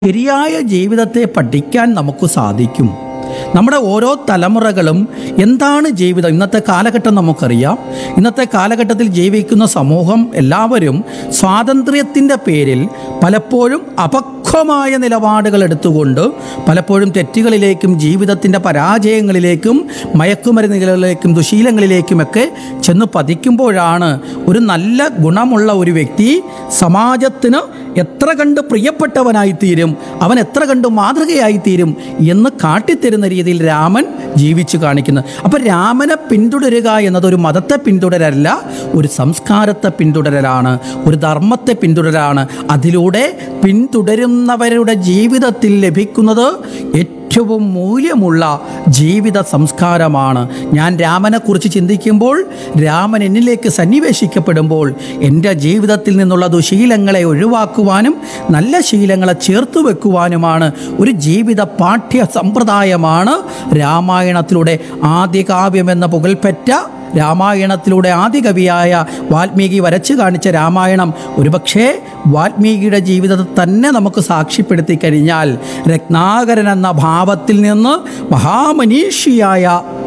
ശരിയായ ജീവിതത്തെ പഠിക്കാൻ നമുക്ക് സാധിക്കും നമ്മുടെ ഓരോ തലമുറകളും എന്താണ് ജീവിതം ഇന്നത്തെ കാലഘട്ടം നമുക്കറിയാം ഇന്നത്തെ കാലഘട്ടത്തിൽ ജീവിക്കുന്ന സമൂഹം എല്ലാവരും സ്വാതന്ത്ര്യത്തിൻ്റെ പേരിൽ പലപ്പോഴും അപക്വമായ നിലപാടുകൾ എടുത്തുകൊണ്ട് പലപ്പോഴും തെറ്റുകളിലേക്കും ജീവിതത്തിൻ്റെ പരാജയങ്ങളിലേക്കും മയക്കുമരുന്നുകളിലേക്കും ദുശീലങ്ങളിലേക്കുമൊക്കെ ചെന്ന് പതിക്കുമ്പോഴാണ് ഒരു നല്ല ഗുണമുള്ള ഒരു വ്യക്തി സമാജത്തിന് എത്ര കണ്ട് പ്രിയപ്പെട്ടവനായി തീരും അവൻ എത്ര കണ്ട് മാതൃകയായി തീരും എന്ന് കാട്ടിത്തരുന്ന രീതിയിൽ രാമൻ ജീവിച്ചു കാണിക്കുന്നു അപ്പോൾ രാമനെ പിന്തുടരുക എന്നത് ഒരു മതത്തെ പിന്തുടരല്ല ഒരു സംസ്കാരത്തെ പിന്തുടരലാണ് ഒരു ധർമ്മത്തെ പിന്തുടരാണ് അതിലൂടെ പിന്തുടരുന്നവരുടെ ജീവിതത്തിൽ ലഭിക്കുന്നത് ഏറ്റവും മൂല്യമുള്ള ജീവിത സംസ്കാരമാണ് ഞാൻ രാമനെക്കുറിച്ച് ചിന്തിക്കുമ്പോൾ രാമൻ എന്നിലേക്ക് സന്നിവേശിക്കപ്പെടുമ്പോൾ എൻ്റെ ജീവിതത്തിൽ നിന്നുള്ള ദുശീലങ്ങളെ ഒഴിവാക്കുവാനും നല്ല ശീലങ്ങളെ ചേർത്ത് വെക്കുവാനുമാണ് ഒരു ജീവിത പാഠ്യ സമ്പ്രദായമാണ് രാമായണത്തിലൂടെ ആദ്യകാവ്യം എന്ന പുകൾപ്പറ്റ രാമായണത്തിലൂടെ ആദികവിയായ വാൽമീകി വരച്ചു കാണിച്ച രാമായണം ഒരുപക്ഷേ വാൽമീകിയുടെ ജീവിതത്തെ തന്നെ നമുക്ക് സാക്ഷ്യപ്പെടുത്തി കഴിഞ്ഞാൽ രത്നാകരൻ എന്ന ഭാവത്തിൽ നിന്ന് മഹാമനീഷിയായ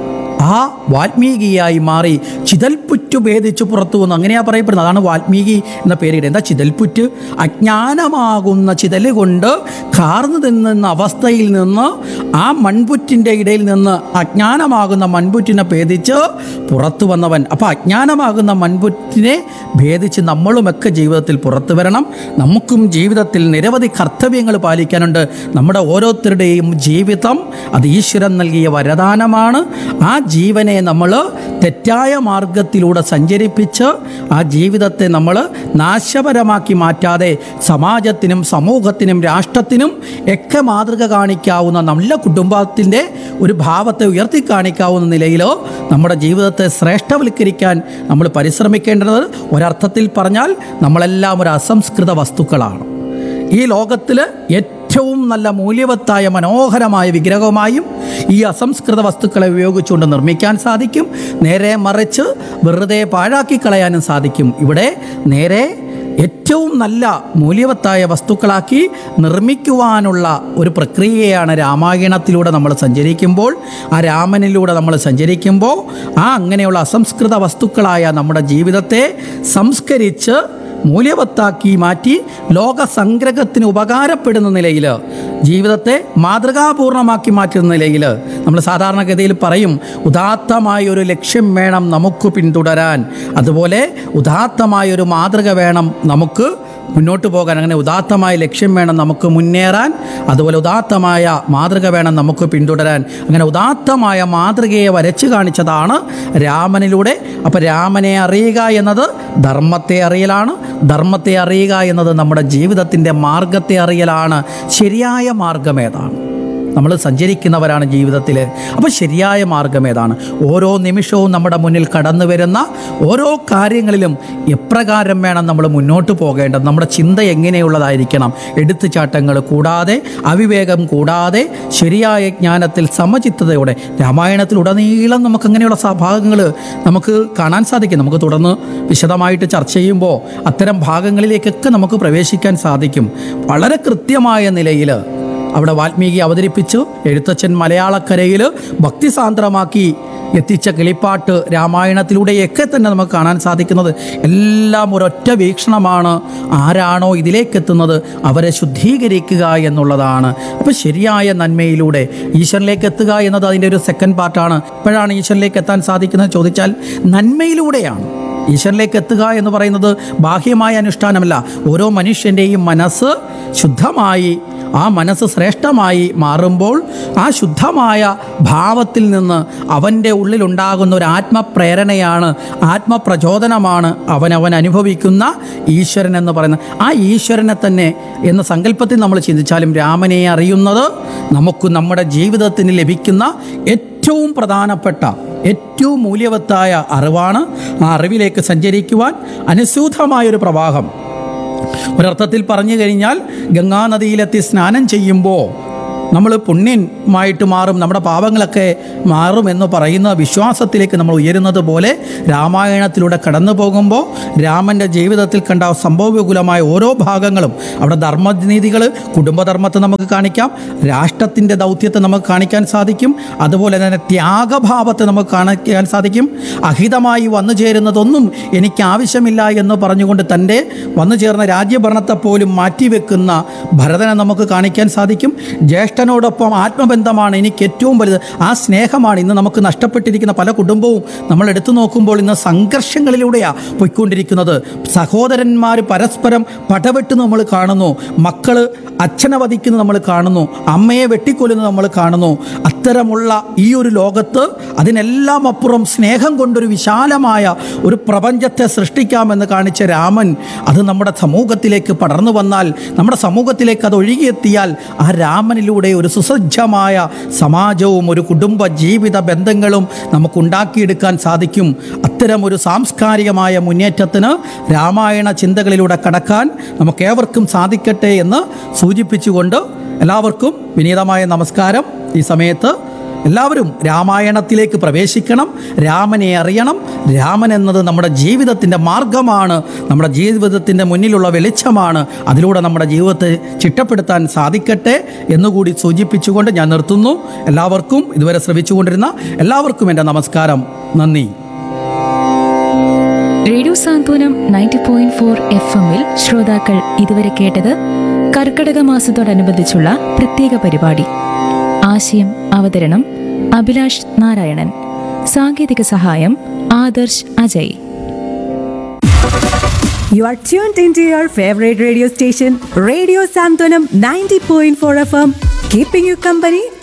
ആ വാൽമീകിയായി മാറി ചിതൽപുറ്റു ഭേദിച്ചു പുറത്തു വന്നു അങ്ങനെയാ പറയപ്പെടുന്നത് അതാണ് വാൽമീകി എന്ന പേരിടെ എന്താ ചിതൽപുറ്റ് അജ്ഞാനമാകുന്ന ചിതല് കൊണ്ട് കാർന്നു നിന്ന അവസ്ഥയിൽ നിന്ന് ആ മൺപുറ്റിൻ്റെ ഇടയിൽ നിന്ന് അജ്ഞാനമാകുന്ന മൺപുറ്റിനെ ഭേദിച്ച് പുറത്തു വന്നവൻ അപ്പോൾ അജ്ഞാനമാകുന്ന മൺപുറ്റിനെ ഭേദിച്ച് നമ്മളുമൊക്കെ ജീവിതത്തിൽ പുറത്തു വരണം നമുക്കും ജീവിതത്തിൽ നിരവധി കർത്തവ്യങ്ങൾ പാലിക്കാനുണ്ട് നമ്മുടെ ഓരോരുത്തരുടെയും ജീവിതം അത് ഈശ്വരൻ നൽകിയ വരദാനമാണ് ആ ജീവനെ നമ്മൾ തെറ്റായ മാർഗത്തിലൂടെ സഞ്ചരിപ്പിച്ച് ആ ജീവിതത്തെ നമ്മൾ നാശപരമാക്കി മാറ്റാതെ സമാജത്തിനും സമൂഹത്തിനും രാഷ്ട്രത്തിനും ഒക്കെ മാതൃക കാണിക്കാവുന്ന നല്ല കുടുംബത്തിൻ്റെ ഒരു ഭാവത്തെ ഉയർത്തി കാണിക്കാവുന്ന നിലയിലോ നമ്മുടെ ജീവിതത്തെ ശ്രേഷ്ഠവൽക്കരിക്കാൻ നമ്മൾ പരിശ്രമിക്കേണ്ടത് ഒരർത്ഥത്തിൽ പറഞ്ഞാൽ നമ്മളെല്ലാം ഒരു അസംസ്കൃത വസ്തുക്കളാണ് ഈ ലോകത്തിൽ ഏറ്റവും നല്ല മൂല്യവത്തായ മനോഹരമായ വിഗ്രഹമായും ഈ അസംസ്കൃത വസ്തുക്കളെ ഉപയോഗിച്ചുകൊണ്ട് നിർമ്മിക്കാൻ സാധിക്കും നേരെ മറിച്ച് വെറുതെ പാഴാക്കി കളയാനും സാധിക്കും ഇവിടെ നേരെ ഏറ്റവും നല്ല മൂല്യവത്തായ വസ്തുക്കളാക്കി നിർമ്മിക്കുവാനുള്ള ഒരു പ്രക്രിയയാണ് രാമായണത്തിലൂടെ നമ്മൾ സഞ്ചരിക്കുമ്പോൾ ആ രാമനിലൂടെ നമ്മൾ സഞ്ചരിക്കുമ്പോൾ ആ അങ്ങനെയുള്ള അസംസ്കൃത വസ്തുക്കളായ നമ്മുടെ ജീവിതത്തെ സംസ്കരിച്ച് മൂല്യവത്താക്കി മാറ്റി ലോക സംഗ്രഹത്തിന് ഉപകാരപ്പെടുന്ന നിലയിൽ ജീവിതത്തെ മാതൃകാപൂർണമാക്കി മാറ്റുന്ന നിലയിൽ നമ്മൾ സാധാരണഗതിയിൽ പറയും ഉദാത്തമായ ഒരു ലക്ഷ്യം വേണം നമുക്ക് പിന്തുടരാൻ അതുപോലെ ഉദാത്തമായ ഒരു മാതൃക വേണം നമുക്ക് മുന്നോട്ട് പോകാൻ അങ്ങനെ ഉദാത്തമായ ലക്ഷ്യം വേണം നമുക്ക് മുന്നേറാൻ അതുപോലെ ഉദാത്തമായ മാതൃക വേണം നമുക്ക് പിന്തുടരാൻ അങ്ങനെ ഉദാത്തമായ മാതൃകയെ വരച്ചു കാണിച്ചതാണ് രാമനിലൂടെ അപ്പോൾ രാമനെ അറിയുക എന്നത് ധർമ്മത്തെ അറിയലാണ് ധർമ്മത്തെ അറിയുക എന്നത് നമ്മുടെ ജീവിതത്തിൻ്റെ മാർഗത്തെ അറിയലാണ് ശരിയായ മാർഗം ഏതാണ് നമ്മൾ സഞ്ചരിക്കുന്നവരാണ് ജീവിതത്തിൽ അപ്പോൾ ശരിയായ മാർഗം ഏതാണ് ഓരോ നിമിഷവും നമ്മുടെ മുന്നിൽ കടന്നു വരുന്ന ഓരോ കാര്യങ്ങളിലും എപ്രകാരം വേണം നമ്മൾ മുന്നോട്ട് പോകേണ്ടത് നമ്മുടെ ചിന്ത എങ്ങനെയുള്ളതായിരിക്കണം എടുത്തുചാട്ടങ്ങൾ കൂടാതെ അവിവേകം കൂടാതെ ശരിയായ ജ്ഞാനത്തിൽ സമചിത്തതയോടെ രാമായണത്തിൽ ഉടനീളം നമുക്ക് അങ്ങനെയുള്ള സ- ഭാഗങ്ങൾ നമുക്ക് കാണാൻ സാധിക്കും നമുക്ക് തുടർന്ന് വിശദമായിട്ട് ചർച്ച ചെയ്യുമ്പോൾ അത്തരം ഭാഗങ്ങളിലേക്കൊക്കെ നമുക്ക് പ്രവേശിക്കാൻ സാധിക്കും വളരെ കൃത്യമായ നിലയിൽ അവിടെ വാൽമീകി അവതരിപ്പിച്ചു എഴുത്തച്ഛൻ മലയാളക്കരയിൽ ഭക്തിസാന്ദ്രമാക്കി എത്തിച്ച കിളിപ്പാട്ട് രാമായണത്തിലൂടെയൊക്കെ തന്നെ നമുക്ക് കാണാൻ സാധിക്കുന്നത് എല്ലാം ഒരൊറ്റ വീക്ഷണമാണ് ആരാണോ ഇതിലേക്ക് എത്തുന്നത് അവരെ ശുദ്ധീകരിക്കുക എന്നുള്ളതാണ് അപ്പോൾ ശരിയായ നന്മയിലൂടെ ഈശ്വരനിലേക്ക് എത്തുക എന്നത് അതിൻ്റെ ഒരു സെക്കൻഡ് പാർട്ടാണ് എപ്പോഴാണ് ഈശ്വരനിലേക്ക് എത്താൻ സാധിക്കുന്നത് ചോദിച്ചാൽ നന്മയിലൂടെയാണ് ഈശ്വരനിലേക്ക് എത്തുക എന്ന് പറയുന്നത് ബാഹ്യമായ അനുഷ്ഠാനമല്ല ഓരോ മനുഷ്യൻ്റെയും മനസ്സ് ശുദ്ധമായി ആ മനസ്സ് ശ്രേഷ്ഠമായി മാറുമ്പോൾ ആ ശുദ്ധമായ ഭാവത്തിൽ നിന്ന് അവൻ്റെ ഉള്ളിലുണ്ടാകുന്ന ഒരു ആത്മപ്രേരണയാണ് ആത്മപ്രചോദനമാണ് അവനവൻ അനുഭവിക്കുന്ന ഈശ്വരൻ എന്ന് പറയുന്നത് ആ ഈശ്വരനെ തന്നെ എന്ന സങ്കല്പത്തിൽ നമ്മൾ ചിന്തിച്ചാലും രാമനെ അറിയുന്നത് നമുക്ക് നമ്മുടെ ജീവിതത്തിന് ലഭിക്കുന്ന ഏറ്റവും പ്രധാനപ്പെട്ട ഏറ്റവും മൂല്യവത്തായ അറിവാണ് ആ അറിവിലേക്ക് സഞ്ചരിക്കുവാൻ അനുസൂതമായൊരു പ്രവാഹം ഒരർത്ഥത്തിൽ പറഞ്ഞു കഴിഞ്ഞാൽ ഗംഗാനദിയിലെത്തി സ്നാനം ചെയ്യുമ്പോൾ നമ്മൾ പുണ്യമായിട്ട് മാറും നമ്മുടെ പാപങ്ങളൊക്കെ മാറും എന്ന് പറയുന്ന വിശ്വാസത്തിലേക്ക് നമ്മൾ ഉയരുന്നത് പോലെ രാമായണത്തിലൂടെ കടന്നു പോകുമ്പോൾ രാമൻ്റെ ജീവിതത്തിൽ കണ്ട സംഭവവികുലമായ ഓരോ ഭാഗങ്ങളും അവിടെ ധർമ്മനീതികൾ കുടുംബധർമ്മത്തെ നമുക്ക് കാണിക്കാം രാഷ്ട്രത്തിൻ്റെ ദൗത്യത്തെ നമുക്ക് കാണിക്കാൻ സാധിക്കും അതുപോലെ തന്നെ ത്യാഗഭാവത്തെ നമുക്ക് കാണിക്കാൻ സാധിക്കും അഹിതമായി വന്നു ചേരുന്നതൊന്നും എനിക്ക് ആവശ്യമില്ല എന്ന് പറഞ്ഞുകൊണ്ട് തൻ്റെ വന്നു ചേർന്ന രാജ്യഭരണത്തെ പോലും മാറ്റിവെക്കുന്ന ഭരതനെ നമുക്ക് കാണിക്കാൻ സാധിക്കും ജ്യേഷ്ഠനോടൊപ്പം ആത്മബന്ധമാണ് എനിക്ക് ഏറ്റവും വലുത് ആ സ്നേഹമാണ് ഇന്ന് നമുക്ക് നഷ്ടപ്പെട്ടിരിക്കുന്ന പല കുടുംബവും നമ്മൾ എടുത്തു നോക്കുമ്പോൾ ഇന്ന് സംഘർഷങ്ങളിലൂടെയാണ് പോയിക്കൊണ്ടിരിക്കുന്നത് സഹോദരന്മാർ പരസ്പരം പടവെട്ട് നമ്മൾ കാണുന്നു മക്കൾ അച്ഛനെ വധിക്കുന്നത് നമ്മൾ കാണുന്നു അമ്മയെ വെട്ടിക്കൊല്ലുന്നത് നമ്മൾ കാണുന്നു അത്തരമുള്ള ഈ ഒരു ലോകത്ത് അതിനെല്ലാം അപ്പുറം സ്നേഹം കൊണ്ടൊരു വിശാലമായ ഒരു പ്രപഞ്ചത്തെ സൃഷ്ടിക്കാമെന്ന് കാണിച്ച രാമൻ അത് നമ്മുടെ സമൂഹത്തിലേക്ക് പടർന്നു വന്നാൽ നമ്മുടെ സമൂഹത്തിലേക്ക് അത് ഒഴുകിയെത്തിയാൽ ആ രാമനിലൂടെ ഒരു സുസജ്ജമായ സമാജവും ഒരു കുടുംബ ജീവിത ബന്ധങ്ങളും നമുക്കുണ്ടാക്കിയെടുക്കാൻ സാധിക്കും അത്തരം ഒരു സാംസ്കാരികമായ മുന്നേറ്റത്തിന് രാമായണ ചിന്തകളിലൂടെ കടക്കാൻ നമുക്കേവർക്കും സാധിക്കട്ടെ എന്ന് സൂചിപ്പിച്ചുകൊണ്ട് എല്ലാവർക്കും വിനീതമായ നമസ്കാരം ഈ സമയത്ത് എല്ലാവരും രാമായണത്തിലേക്ക് പ്രവേശിക്കണം രാമനെ അറിയണം രാമൻ എന്നത് നമ്മുടെ ജീവിതത്തിൻ്റെ മാർഗമാണ് നമ്മുടെ ജീവിതത്തിൻ്റെ മുന്നിലുള്ള വെളിച്ചമാണ് അതിലൂടെ നമ്മുടെ ജീവിതത്തെ ചിട്ടപ്പെടുത്താൻ സാധിക്കട്ടെ എന്നുകൂടി സൂചിപ്പിച്ചുകൊണ്ട് ഞാൻ നിർത്തുന്നു എല്ലാവർക്കും ഇതുവരെ ശ്രമിച്ചുകൊണ്ടിരുന്ന എല്ലാവർക്കും എൻ്റെ നമസ്കാരം നന്ദി radio Santhwanam ninety point four F എമ്മിൽ ശ്രോതാക്കൾ ഇതുവരെ കേട്ടത് കർക്കടക മാസത്തോടനുബന്ധിച്ചുള്ള പ്രത്യേക പരിപാടി ആശയം അവതരണം അഭിലാഷ് നാരായണൻ സാങ്കേതിക സഹായം Adarsh Ajay You are tuned into your favorite radio station, Radio Santonam 90.4 FM, keeping you company